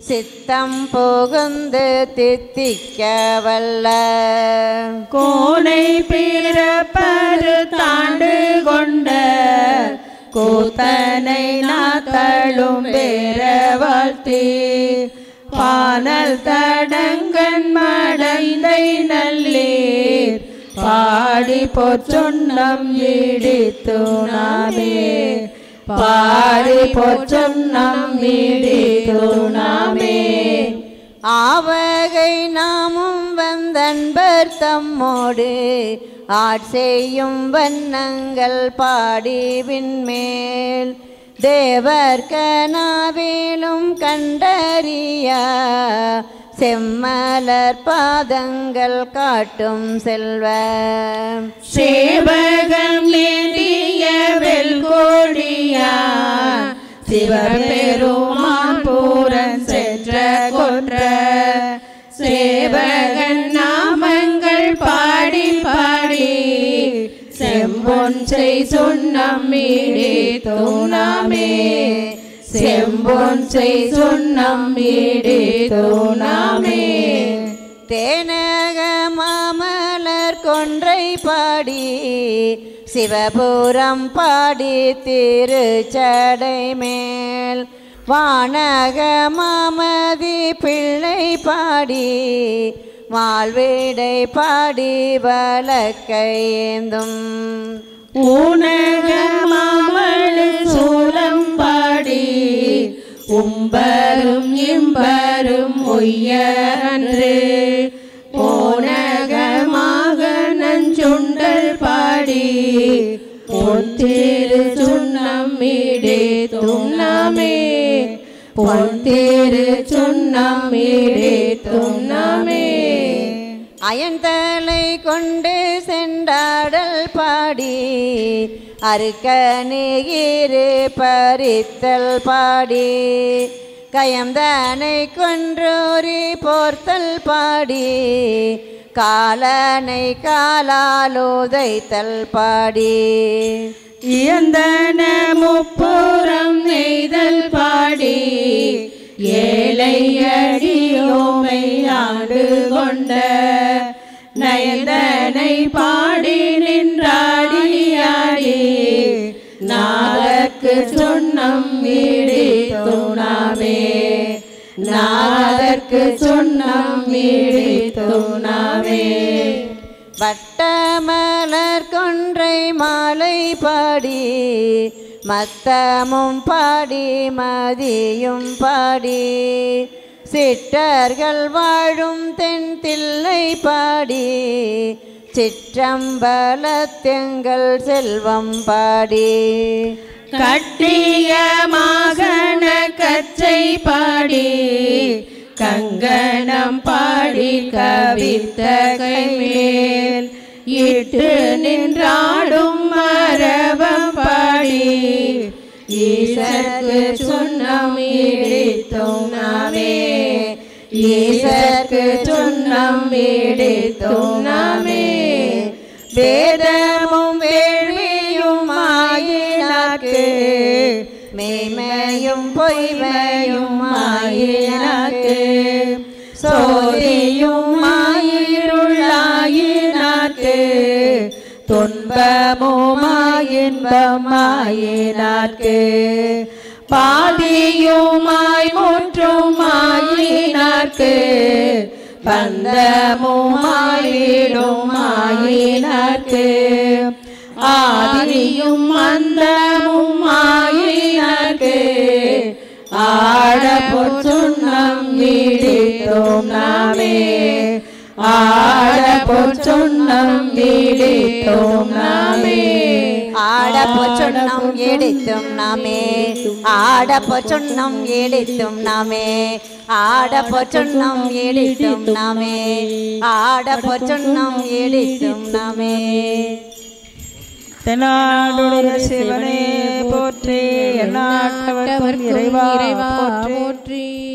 சித்தம் புகுந்து தித்திக்க வல்ல கோனை பிறப்பரு தாண்டு கொண்ட கூத்தனை நாத்தழும் பேர வாழ்த்தி பானல் தடங்கன் மடந்தை நல்லீர் பாடி பொற்சொன்னம் இடித்து நாமே பாடி பொற்சொன்னம் இடித்து நாமே ஆவகை நாமும் வந்தன்பர் தம்மோடு ஆட்செய்யும் வண்ணங்கள் பாடி விண்மேல் தேவர் கனாவிலும் கண்டறிய செம்மலர் பாதங்கள் காட்டும் செல்வ சேவகம் ஏந்திய வெல்கோடியா சிவபெருமான் பூரன் சென்ற கொன்ற சேவகன் நாமங்கள் பாடி பாடி செம்பொன் செய் சுண்ணம் மீடி தூணாமே செம்பொன் செய் சுண்ணம் மீடி தூணாமே தேனக மாமலர் கொன்றை பாடி சிவபுரம் பாடி திருச்சடை மேல் வானக மாமதி பிள்ளை பாடி வாழ்வீடை பாடி வழக்கையேந்தும் ஊனக மாமழு சூலம் பாடி உம்பரும் இம்பரும் ஒய்யன்று போனகமாக நஞ்சுண்டல் பாடி பொத்திரு சுண்ணம் இடே துண்ணாமே பொத்திரு சுண்ணம் இடே துண்ணாமே அயன்தலை கொண்டு சென்றாடல் பாடி அறுக்க நீரு பறித்தல் பாடி கயம்தனை கொன்றோரி போர்த்தல் பாடி காலனை காலாலோதைத்தல் பாடி இயந்தன முப்புறம் நெய்தல் பாடி ஏழை அடியோமை ஆண்டு கொண்ட நயந்தனை பாடி நின்றாடியாடி நாதற்கு சொன்னம் வீடி தூணாமே நாதற்கு சொன்னம் வீடி தூணாமே வட்டமலர் கொன்றை மாலை பாடி மத்தமும் பாடி மதியும் பாடி சிற்றர்கள் வாழும் தென் தில்லை பாடி சிற்றம்பலத்தெங்கள் செல்வம் பாடி கட்டிய மாகண கச்சை பாடி கங்கணம் பாடி கவித்த கைமேல் இட்டு நின்றாடும் மரபம் பாடி ஈசர்க்கு சுண்ணம் இடித்தோம் நாமே ஈசர்க்கு சுண்ணம் இடித்தோம் நாமே வேதமும் வேள்வியும் ஆயினாக்கு மெய்மையும் பொய்மையும் ஆயினாக்கு சோதியும் ஆயிருளாயினாக்கு துன்பமுமாயின்பமாயினாக்கு பாதியுமாய் முற்றுமாயினாக்கு பந்தமுமாயிடும் ஆயினாக்கு ஆதியும் அந்தமும் ஆயினாக்கு ஆட பொற்சுண்ணம் இடித்தோம் நாமே ஆட பொற்சுண்ணம் இடித்தோம் நாமே ஆட பொச்சுண்ணம் எடுத்தும் நாமே ஆட பொச்சுண்ணம் எடுத்தும் நாமே ஆட பொச்சுண்ணம் எடுத்தும் நாமே ஆட பொச்சுண்ணம் எடுத்தும் நாமே தென்னாடுடைய சிவனே போற்றி எந்நாட்டவர்க்கும் இறைவா போற்றி போற்றி